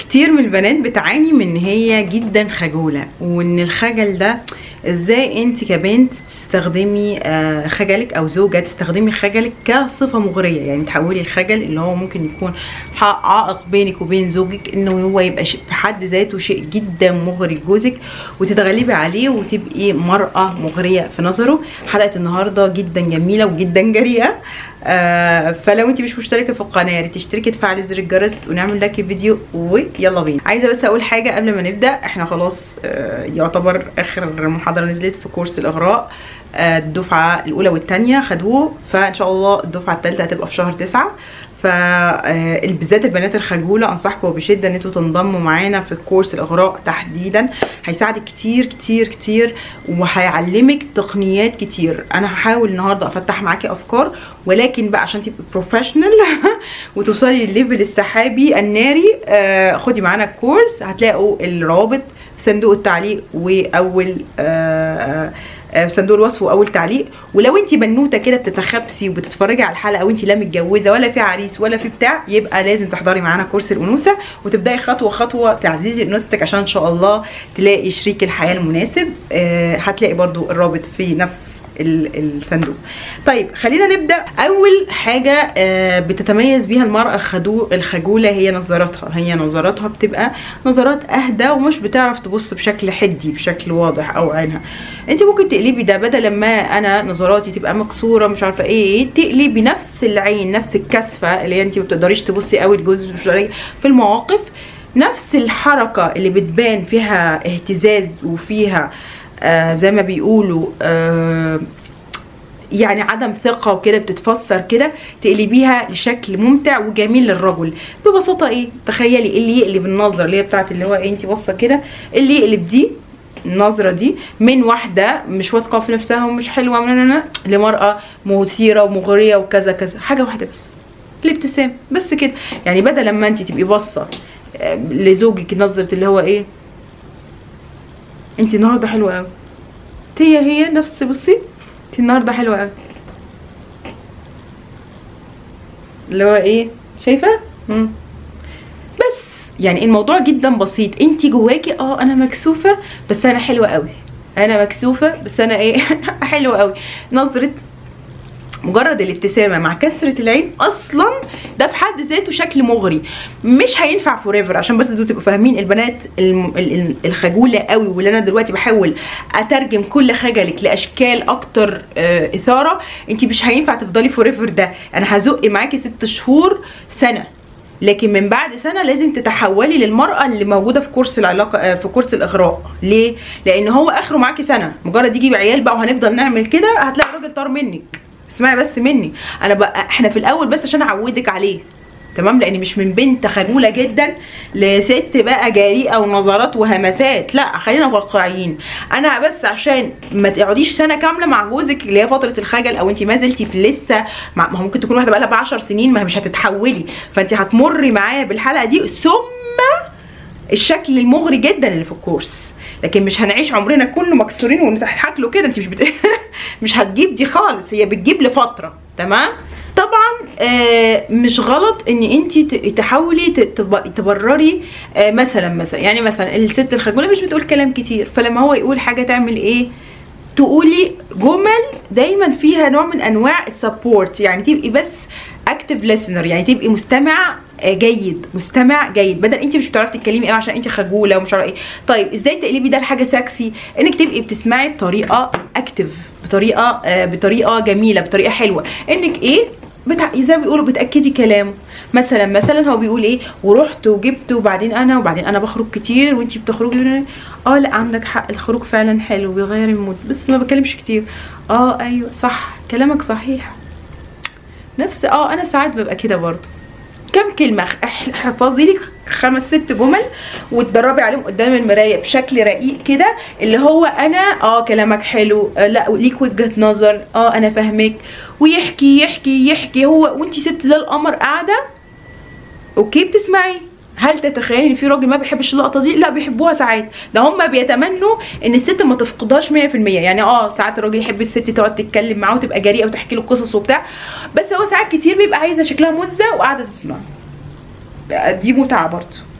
كتير من البنات بتعاني من ان هي جدا خجوله وان الخجل ده ازاي انت كبنت تستخدمي آه، خجلك او زوجة تستخدمي خجلك كصفة مغرية يعني تحولي الخجل اللي هو ممكن يكون ح- عائق بينك وبين زوجك انه هو يبقى شيء في حد ذاته شيء جدا مغري لجوزك وتتغلبي عليه وتبقي مرأة مغرية في نظره حلقة النهاردة جدا جميلة وجدا جريئة آه فلو انت مش مشتركة في القناة يا ريت تشتركي تفعلي زر الجرس ونعمل لايك الفيديو ويلا بينا عايزة بس اقول حاجة قبل ما نبدأ احنا خلاص آه يعتبر اخر محاضرة نزلت في كورس الاغراء آه، الدفعة الأولى والثانية خدوه فإن شاء الله الدفعة الثالثة هتبقى في شهر تسعة فبالذات البنات الخجولة أنصحكم بشدة إن انتوا تنضموا معانا في كورس الإغراء تحديدا هيساعدك كتير كتير كتير وهيعلمك تقنيات كتير أنا هحاول النهاردة أفتح معاكي أفكار ولكن بقى عشان تبقي بروفيشنال وتوصلي للليفل السحابي الناري آه، خدي معانا الكورس هتلاقوا الروابط في صندوق التعليق وأول آه، آه، في صندوق الوصف واول تعليق ولو انت بنوته كده بتتخبسي وبتتفرجي على الحلقه وانت لا متجوزه ولا في عريس ولا في بتاع يبقى لازم تحضري معانا كورس الانوثه وتبداي خطوه خطوه تعزيزي انوثتك عشان ان شاء الله تلاقي شريك الحياه المناسب آه، هتلاقي برضو الرابط في نفس ال- الصندوق طيب خلينا نبدا اول حاجه آه، بتتميز بيها المراه الخدو الخجوله هي نظراتها هي نظراتها بتبقى نظرات اهدى ومش بتعرف تبص بشكل حدي بشكل واضح او عينها انت ممكن تقلبي ده بدل ما انا نظراتي تبقى مكسوره مش عارفه ايه تقلبي نفس العين نفس الكثفه اللي انت ما بتقدريش تبصي قوي لجوزك مش عارفة إيه، في المواقف نفس الحركه اللي بتبان فيها اهتزاز وفيها آه زي ما بيقولوا آه يعني عدم ثقة وكده بتتفسر كده تقلبيها لشكل ممتع وجميل للرجل ببساطة ايه تخيلي اللي يقلب النظرة اللي هي بتاعت اللي هو ايه انت باصة كده اللي يقلب دي النظرة دي من واحدة مش واثقة في نفسها ومش حلوة من من- من- لمرأة مثيرة ومغرية وكذا كذا حاجة واحدة بس الابتسام بس كده يعني بدل لما انت تبقي باصة آه، لزوجك نظرة اللي هو ايه انت النهارده حلوة قوي هي هي نفس بصي انت النهارده حلوة قوي اللي هو ايه شايفة مم. بس يعني الموضوع جدا بسيط انت جواكي اه انا مكسوفة بس انا حلوة قوي انا مكسوفة بس انا ايه حلوة قوي نظرة مجرد الابتسامه مع كسره العين اصلا ده في حد ذاته شكل مغري مش هينفع فور ايفر عشان بس انتوا تبقوا فاهمين البنات الم- ال- ال- الخجوله قوي واللي انا دلوقتي بحاول اترجم كل خجلك لاشكال اكتر آه اثاره انت مش هينفع تفضلي فور ايفر ده انا هزق معاكي ست شهور سنه لكن من بعد سنه لازم تتحولي للمراه اللي موجوده في كورس العلاقه آه، في كورس الاغراء ليه لان هو اخره معاكي سنه مجرد يجي بعيال بقى وهنفضل نعمل كده هتلاقي الراجل طار منك اسمعي بس مني انا بقى احنا في الاول بس عشان اعودك عليه تمام لان مش من بنت خجوله جدا لست بقى جريئه ونظرات وهمسات لا خلينا واقعيين انا بس عشان ما تقعديش سنه كامله مع جوزك اللي هي فتره الخجل او انت ما زلتي في لسه مع ما هو ممكن تكون واحده بقى لها 10 سنين ما هي مش هتتحولي فانت هتمري معايا بالحلقه دي ثم الشكل المغري جدا اللي في الكورس لكن مش هنعيش عمرنا كله مكسورين ونضحك له كده انت مش بت... مش هتجيب دي خالص هي بتجيب لفتره تمام طبعا آه مش غلط ان انت تحاولي ت- تب- تبرري آه مثلا مثلا يعني مثلا الست الخجوله مش بتقول كلام كتير فلما هو يقول حاجه تعمل ايه تقولي جمل دايما فيها نوع من انواع السبورت يعني تبقي بس اكتف listener يعني تبقي مستمع آه، جيد مستمع جيد بدل انت مش بتعرفي تتكلمي قوي عشان انت خجوله ومش عارفه ايه طيب ازاي تقلبي ده لحاجه سكسي انك تبقي بتسمعي بطريقه اكتف بطريقه آه، بطريقه جميله بطريقه حلوه انك ايه بتع... زي ما بيقولوا بتاكدي كلامه مثلا مثلا هو بيقول ايه ورحت وجبت وبعدين انا وبعدين انا بخرج كتير وانتي بتخرجي اه لا عندك حق الخروج فعلا حلو بيغير المود بس ما بكلمش كتير اه ايوه صح كلامك صحيح نفس اه انا ساعات ببقى كده برضه كم كلمة اح- حفظي لك خمس ست جمل وتدربي عليهم قدام المراية بشكل رقيق كده اللي هو انا اه كلامك حلو آه لا ليك وجهة نظر اه انا فاهمك ويحكي يحكي يحكي هو وانتي ست زي القمر قاعدة اوكي بتسمعي هل تتخيلي ان في راجل ما بيحبش اللقطه دي لا بيحبوها ساعات ده هم بيتمنوا ان الست ما تفقدهاش 100% يعني اه ساعات الراجل يحب الست تقعد تتكلم معاه وتبقى جريئه وتحكي له قصص وبتاع بس هو ساعات كتير بيبقى عايزه شكلها مزه وقاعده تسمع دي متعه برضه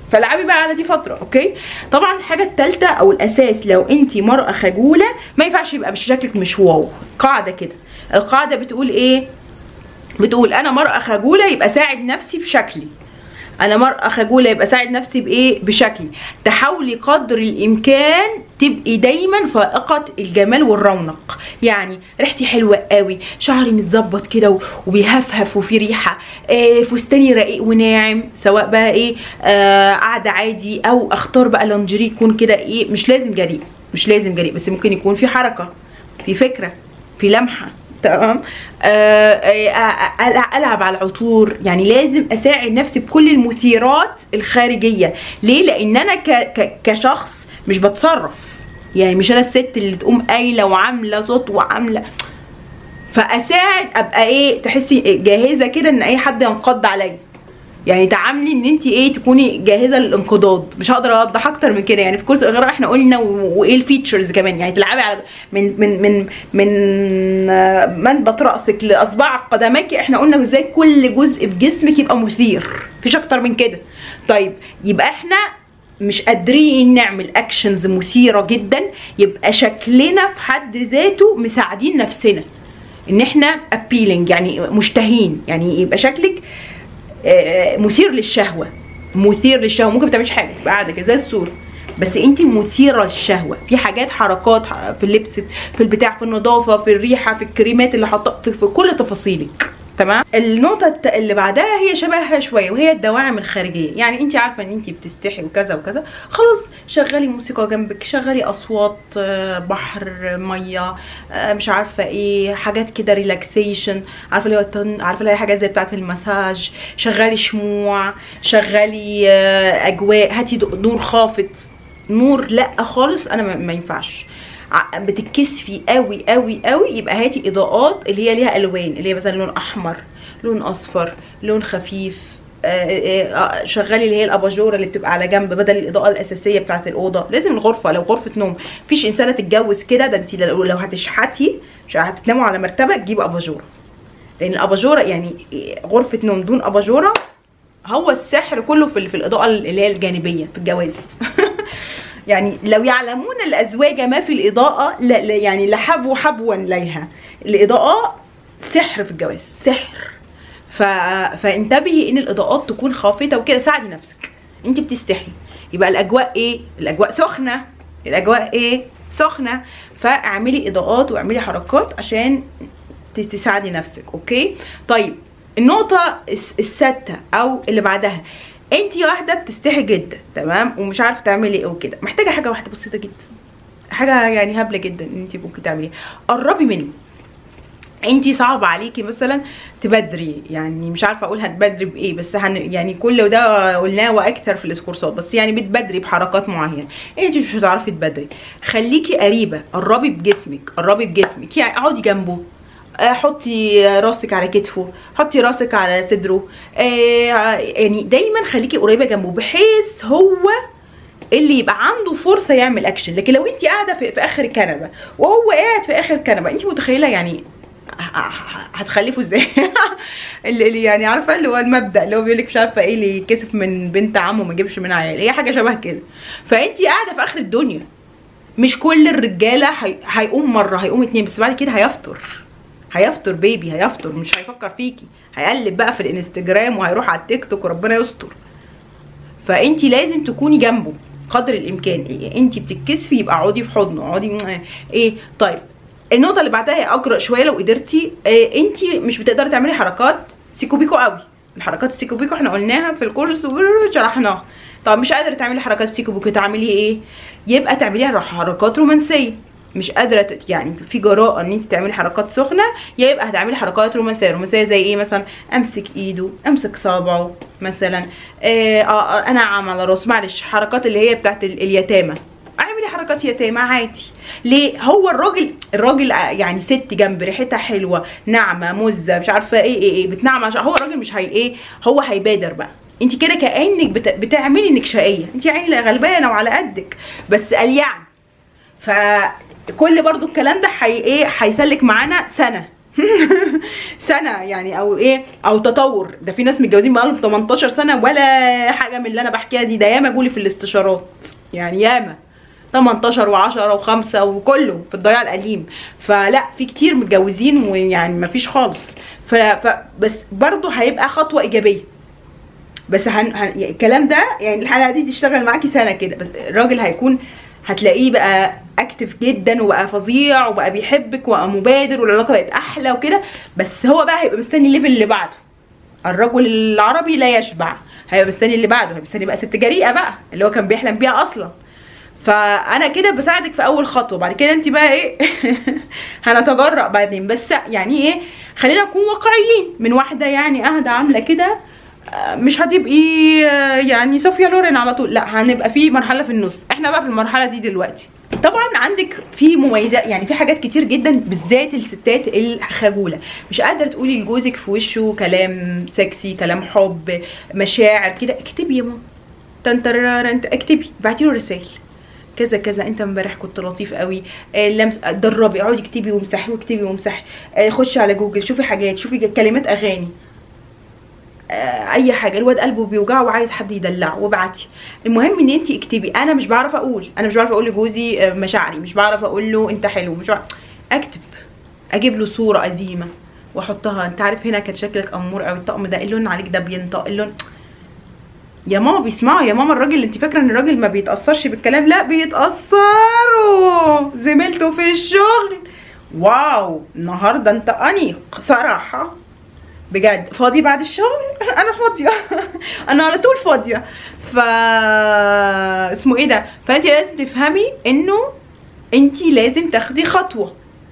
فالعبي بقى على دي فتره اوكي طبعا الحاجه الثالثه او الاساس لو انت مراه خجوله ما ينفعش يبقى مش شكلك مش واو قاعده كده القاعده بتقول ايه بتقول انا مرأة خجولة يبقى ساعد نفسي بشكلي انا مرأة خجولة يبقى ساعد نفسي بايه بشكلي تحاولي قدر الامكان تبقي دايما فائقة الجمال والرونق يعني ريحتي حلوة قوي شعري متظبط كده و- وبيهفهف وفي ريحة آه فستاني رقيق وناعم سواء بقى ايه آه قاعدة عادي او اختار بقى لانجري يكون كده ايه مش لازم جريء مش لازم جريء بس ممكن يكون في حركة في فكرة في لمحة تمام آه، آه، آه، العب على العطور يعني لازم اساعد نفسي بكل المثيرات الخارجيه ليه لان انا ك ك كشخص مش بتصرف يعني مش انا الست اللي تقوم قايله وعامله صوت وعامله فاساعد ابقى ايه تحسي جاهزه كده ان اي حد ينقض عليا يعني تعاملي ان انت ايه تكوني جاهزه للانقضاض مش هقدر اوضح اكتر من كده يعني في كورس الغراء احنا قلنا و- وايه الفيتشرز كمان يعني تلعبي على من من من من آه، منبت راسك لاصبع قدميك احنا قلنا ازاي كل جزء في جسمك يبقى مثير مفيش اكتر من كده طيب يبقى احنا مش قادرين نعمل اكشنز مثيره جدا يبقى شكلنا في حد ذاته مساعدين نفسنا ان احنا appealing يعني مشتهين يعني يبقى شكلك آه، مثير للشهوه مثير للشهوه ممكن ما تعمليش حاجه تبقى قاعده كده زي الصوره بس انت مثيره للشهوه في حاجات حركات ح- في اللبس في البتاع في النظافه في الريحه في الكريمات اللي حاطه في, في كل تفاصيلك تمام النقطة الت- اللي بعدها هي شبهها شوية وهي الدواعم الخارجية يعني انت عارفة ان انت بتستحي وكذا وكذا خلاص شغلي موسيقى جنبك شغلي اصوات آه، بحر مية آه، مش عارفة ايه حاجات كده ريلاكسيشن عارفة اللي هو التن- عارفة اللي هي حاجات زي بتاعة المساج شغلي شموع شغلي آه، اجواء هاتي ض- نور خافت نور لا خالص انا ما- ما ينفعش ع- بتتكسفي قوي قوي قوي يبقى هاتي اضاءات اللي هي ليها الوان اللي هي مثلا لون احمر لون اصفر لون خفيف آه، آه، آه، شغلي اللي هي الاباجوره اللي بتبقى على جنب بدل الاضاءه الاساسيه بتاعه الاوضه لازم الغرفه لو غرفه نوم مفيش انسانه تتجوز كده ده انت لو لو هتشحتي مش هتناموا على مرتبه تجيب اباجوره لان الاباجوره يعني غرفه نوم دون اباجوره هو السحر كله في في الاضاءه اللي هي الجانبيه في الجواز يعني لو يعلمون الازواج ما في الاضاءه لا لا يعني لحبوا حبوا ليها الاضاءه سحر في الجواز سحر ف... فانتبهي ان الاضاءات تكون خافته وكده ساعدي نفسك انت بتستحي يبقى الاجواء ايه الاجواء سخنه الاجواء ايه سخنه فاعملي اضاءات واعملي حركات عشان ت- تساعدي نفسك اوكي طيب النقطة الس- السادسة او اللي بعدها انت واحدة بتستحي جدا تمام ومش عارفة تعملي ايه وكده محتاجة حاجة واحدة بسيطة جدا حاجة يعني هبلة جدا ان انت ممكن تعمليها قربي مني انت صعب عليكي مثلا تبدري يعني مش عارفه اقول هتبدري بايه بس هن يعني كل ده قلناه واكثر في الاسكورسات بس يعني بتبدري بحركات معينه انت مش هتعرفي تبدري خليكي قريبه قربي بجسمك قربي بجسمك يعني اقعدي جنبه آه، حطي راسك على كتفه حطي راسك على صدره آه، يعني دايما خليكي قريبه جنبه بحيث هو اللي يبقى عنده فرصه يعمل اكشن لكن لو انت قاعده في, في اخر الكنبه وهو قاعد في اخر الكنبه انت متخيله يعني ه- ه- هتخلفوا ازاي اللي اللي يعني عارفه اللي هو المبدا اللي هو بيقول لك مش عارفه ايه اللي يتكسف من بنت عمه ما يجيبش منها عيال هي حاجه شبه كده فانت قاعده في اخر الدنيا مش كل الرجاله هي- هيقوم مره هيقوم اتنين بس بعد كده هيفطر هيفطر بيبي هيفطر مش هيفكر فيكي هيقلب بقى في الانستجرام وهيروح على التيك توك وربنا يستر فانت لازم تكوني جنبه قدر الامكان إيه انت بتتكسفي يبقى اقعدي في حضنه اقعدي ايه طيب النقطه اللي بعدها هي اجرأ شويه لو قدرتي إيه انت مش بتقدري تعملي حركات سيكو بيكو قوي الحركات السيكو بيكو احنا قلناها في الكورس وشرحناها طب مش قادره تعملي حركات سيكو بيكو تعملي ايه يبقى تعمليها حركات رومانسيه مش قادره تت- يعني في جراءه ان انت تعملي حركات سخنه يا يبقى هتعملي حركات رومانسيه رومانسيه زي ايه مثلا امسك ايده امسك صابعه مثلا آه آه آه، انعم على راسه معلش حركات اللي هي بتاعت ال- اليتامى اعملي حركات يتامى عادي ليه هو الراجل الراجل آه، يعني ست جنب ريحتها حلوه ناعمه مزه مش عارفه ايه ايه, إيه بتنعم عشان هو الراجل مش هي ايه هو هيبادر بقى انت كده كانك بت... بتعملي انك شقيه انت عيله غلبانه وعلى قدك بس قال يعني فكل برضو الكلام ده حي ايه هيسلك معانا سنه سنه يعني او ايه او تطور ده في ناس متجوزين بقالهم 18 سنه ولا حاجه من اللي انا بحكيها دي ده ياما جولي في الاستشارات يعني ياما 18 و10 و5 وكله في الضياع القديم فلا في كتير متجوزين ويعني مفيش خالص ف... ف... بس برضه هيبقى خطوه ايجابيه بس هن... هن... يعني الكلام ده يعني الحلقه دي تشتغل معاكي سنه كده بس الراجل هيكون هتلاقيه بقى اكتف جدا وبقى فظيع وبقى بيحبك وبقى مبادر والعلاقه بقت احلى وكده بس هو بقى هيبقى مستني الليفل اللي بعده الرجل العربي لا يشبع هيبقى مستني اللي بعده هيبقى مستني بقى ست جريئه بقى اللي هو كان بيحلم بيها اصلا فانا كده بساعدك في اول خطوه بعد كده انت بقى ايه هنتجرأ بعدين بس يعني ايه خلينا نكون واقعيين من واحده يعني قاعده عامله كده مش هتبقي يعني صوفيا لورين على طول لا هنبقى في مرحله في النص احنا بقى في المرحله دي دلوقتي طبعا عندك في مميزات يعني في حاجات كتير جدا بالذات الستات الخجوله مش قادره تقولي لجوزك في وشه كلام سكسي كلام حب مشاعر كده اكتبي يا ماما تنترر انت اكتبي ابعتي له رسائل كذا كذا انت امبارح كنت لطيف قوي آه لمس دربي اقعدي اكتبي وامسحي واكتبي وامسحي آه خشي على جوجل شوفي حاجات شوفي كلمات اغاني آه اي حاجه الواد قلبه بيوجعه وعايز حد يدلعه وابعتي المهم ان انت اكتبي انا مش بعرف اقول انا مش بعرف اقول لجوزي مشاعري مش بعرف اقول له انت حلو مش بعرف اكتب اجيب له صوره قديمه واحطها انت عارف هنا كان شكلك امور قوي الطقم ده اللون عليك ده بينطق اللون يا ماما بيسمعوا يا ماما الراجل انت فاكره ان الراجل ما بيتاثرش بالكلام لا بيتاثروا زميلته في الشغل واو النهارده انت انيق صراحه بجد فاضي بعد الشغل انا فاضيه انا على طول فاضيه ف اسمه ايه ده فانت لازم تفهمي انه انت لازم تاخدي خطوه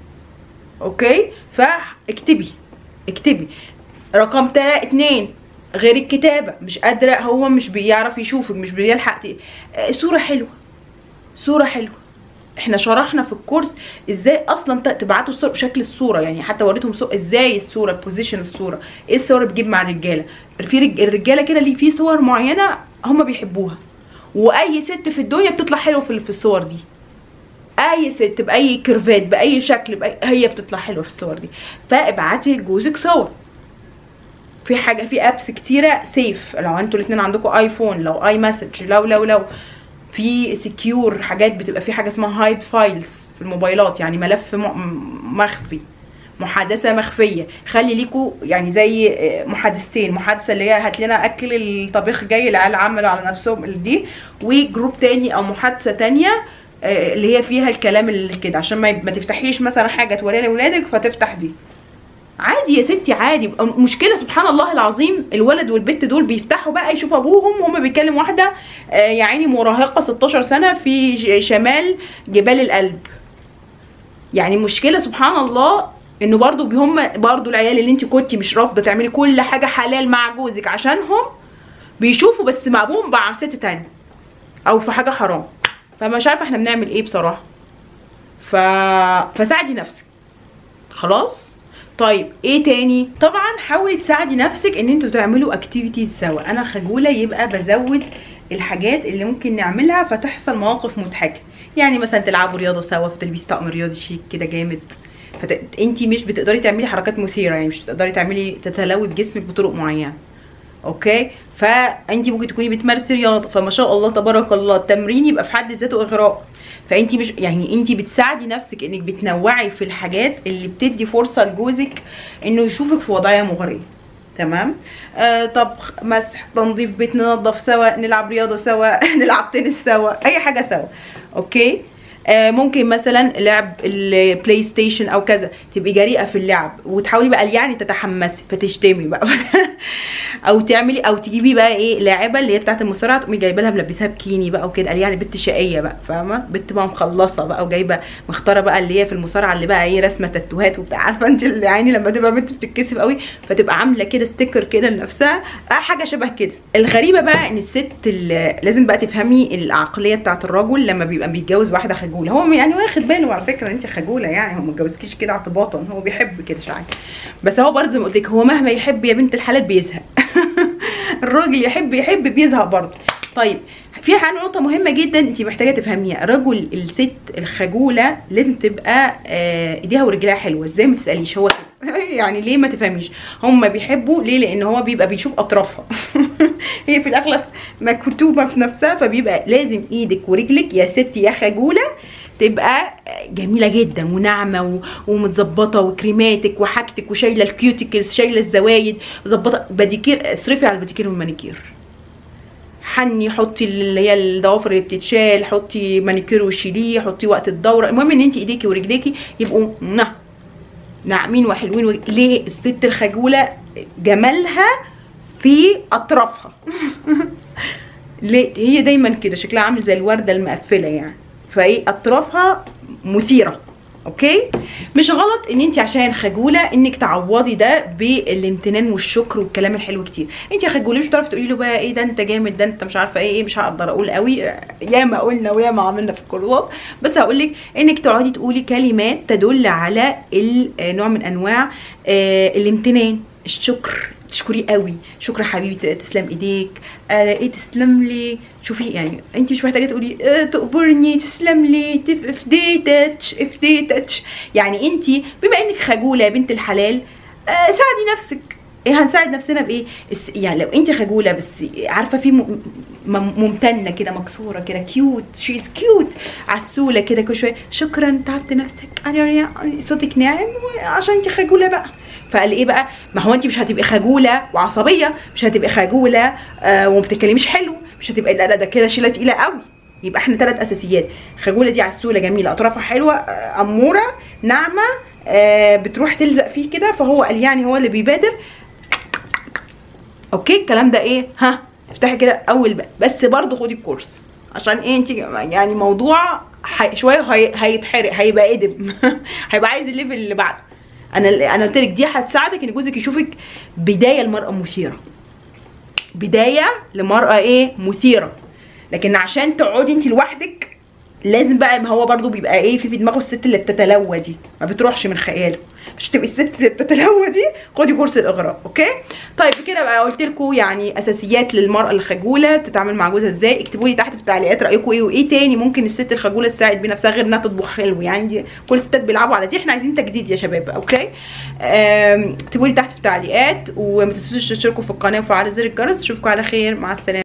اوكي فاكتبي اكتبي رقم تا اتنين غير الكتابه مش قادره هو مش بيعرف يشوفك مش بيلحق صوره حلوه صوره حلوه احنا شرحنا في الكورس ازاي اصلا تبعتوا الصور بشكل الصوره يعني حتى وريتهم صور ازاي الصوره بوزيشن الصوره ايه الصور اللي بتجيب مع الرجاله في رج... الرجاله كده اللي في صور معينه هم بيحبوها واي ست في الدنيا بتطلع حلوه في في الصور دي اي ست باي كيرفات باي شكل بأي... هي بتطلع حلوه في الصور دي فابعتي لجوزك صور في حاجه في ابس كتيره سيف لو انتوا الاثنين عندكم ايفون لو اي مسج لو لو لو في سكيور حاجات بتبقى في حاجه اسمها هايد فايلز في الموبايلات يعني ملف مخفي محادثه مخفيه خلي ليكوا يعني زي محادثتين محادثه اللي هي هات لنا اكل الطبيخ جاي العيال عملوا على نفسهم دي وجروب تاني او محادثه تانيه اللي هي فيها الكلام اللي كده عشان ما ما تفتحيش مثلا حاجه توريها لاولادك فتفتح دي عادي يا ستي عادي مشكله سبحان الله العظيم الولد والبنت دول بيفتحوا بقى يشوفوا ابوهم وهم بيكلموا واحده آه يا عيني مراهقه 16 سنه في شمال جبال القلب يعني مشكله سبحان الله انه برضو هم برضو العيال اللي انت كنتي مش رافضه تعملي كل حاجه حلال مع جوزك عشانهم بيشوفوا بس مع ابوهم مع ست تانية او في حاجه حرام فمش عارفه احنا بنعمل ايه بصراحه ف... فساعدي نفسك خلاص طيب ايه تاني طبعا حاولي تساعدي نفسك ان انتوا تعملوا اكتيفيتيز سوا انا خجوله يبقى بزود الحاجات اللي ممكن نعملها فتحصل مواقف مضحكه يعني مثلا تلعبوا رياضه سوا فتلبسي طقم رياضي شيك كده جامد فت... انت مش بتقدري تعملي حركات مثيره يعني مش بتقدري تعملي تتلوي بجسمك بطرق معينه اوكي فانت ممكن تكوني بتمارسي رياضه فما شاء الله تبارك الله التمرين يبقى في حد ذاته اغراء فانت مش يعني انت بتساعدي نفسك انك بتنوعي في الحاجات اللي بتدي فرصه لجوزك انه يشوفك في وضعيه مغريه تمام آه طبخ مسح تنظيف بيت ننظف سوا نلعب رياضه سوا نلعب تنس سوا اي حاجه سوا اوكي آه ممكن مثلا لعب البلاي ستيشن او كذا تبقي جريئه في اللعب وتحاولي بقى يعني تتحمسي فتشتمي بقى او تعملي او تجيبي بقى ايه لاعبه اللي هي بتاعه المصارعه تقومي جايبه لها ملبسها بكيني بقى وكده قال يعني بنت شقيه بقى فاهمه بنت بقى مخلصه بقى وجايبه مختاره بقى اللي هي في المصارعه اللي بقى ايه رسمه تاتوهات وبتاع عارفه انت اللي يعني لما تبقى بنت بتتكسف قوي فتبقى عامله كده ستيكر كده لنفسها آه حاجه شبه كده الغريبه بقى ان الست اللي لازم بقى تفهمي العقليه بتاعه الرجل لما بيبقى بيتجوز واحده خجوله هو يعني واخد باله على فكره انت خجوله يعني هو ما اتجوزكيش كده اعتباطا هو بيحب كده شعري بس هو برضه زي ما قلت لك هو مهما يحب يا بنت الحلال بيزهق الراجل يحب يحب بيزهق برضه طيب في حاجه نقطه مهمه جدا انت محتاجه تفهميها رجل الست الخجوله لازم تبقى آه، ايديها ورجلها حلوه ازاي ما تساليش هو كده. يعني ليه ما تفهميش هم بيحبوا ليه لان هو بيبقى بيشوف اطرافها هي في الاغلب مكتوبه في نفسها فبيبقى لازم ايدك ورجلك يا ستي يا خجوله تبقى جميله جدا وناعمه و- ومتظبطه وكريماتك وحاجتك وشايله الكيوتيكلز شايله الزوايد مظبطه بديكير اصرفي على البديكير والمانيكير حني حطي اللي هي الضوافر اللي بتتشال حطي مانيكير وشيليه حطي وقت الدوره المهم ان انت ايديكي ورجليكي يبقوا نه ناعمين وحلوين و... ليه الست الخجوله جمالها في اطرافها ليه هي دايما كده شكلها عامل زي الورده المقفله يعني فايه اطرافها مثيره اوكي مش غلط ان انت عشان خجوله انك تعوضي ده بالامتنان والشكر والكلام الحلو كتير انت يا خجوله مش بتعرفي تقولي له بقى ايه ده انت جامد ده انت مش عارفه ايه ايه مش هقدر اقول قوي ياما قلنا وياما عملنا في الكورسات بس هقول لك انك تقعدي تقولي كلمات تدل على ال- آه، نوع من انواع آه، الامتنان الشكر تشكري قوي شكرا حبيبي تسلم ايديك آه ايه تسلم لي شوفي يعني انت مش محتاجه تقولي آه تقبرني تسلم لي تف- افديتك افديتك يعني انت بما انك خجوله يا بنت الحلال آه ساعدي نفسك ايه هنساعد نفسنا بايه الس- يعني لو انت خجوله بس عارفه في م- م- ممتنه كده مكسوره كده كيوت شي از كيوت عسوله كده كل شويه شكرا تعبت نفسك يعني صوتك ناعم عشان انت خجوله بقى فقال ايه بقى ما هو انت مش هتبقي خجوله وعصبيه مش هتبقي خجوله آه وما بتتكلميش حلو مش هتبقى لا لا ده كده شيله تقيله قوي يبقى احنا ثلاث اساسيات خجوله دي عسوله جميله اطرافها حلوه آه، اموره ناعمه آه بتروح تلزق فيه كده فهو قال يعني هو اللي بيبادر اوكي الكلام ده ايه ها افتحي كده اول بقى بس برضو خدي الكورس عشان ايه انت يعني موضوع حي شويه هي هيتحرق هيبقى قدم هيبقى عايز الليفل اللي بعده انا انا قلت لك دي هتساعدك ان جوزك يشوفك بدايه لمراه مثيره بدايه لمراه ايه مثيره لكن عشان تقعدي انت لوحدك لازم بقى ما هو برضو بيبقى ايه في في دماغه الست اللي بتتلوى دي ما بتروحش من خياله مش تبقي الست اللي بتتلوى دي خدي كورس الاغراء اوكي طيب كده بقى قلت لكم يعني اساسيات للمراه الخجوله تتعامل مع جوزها ازاي اكتبوا لي تحت في التعليقات رايكم ايه وايه تاني ممكن الست الخجوله تساعد بنفسها غير انها تطبخ حلو يعني دي كل الستات بيلعبوا على دي احنا عايزين تجديد يا شباب اوكي آم، اكتبوا لي تحت في التعليقات وما تنسوش تشتركوا في القناه وفعلوا زر الجرس اشوفكم على خير مع السلامه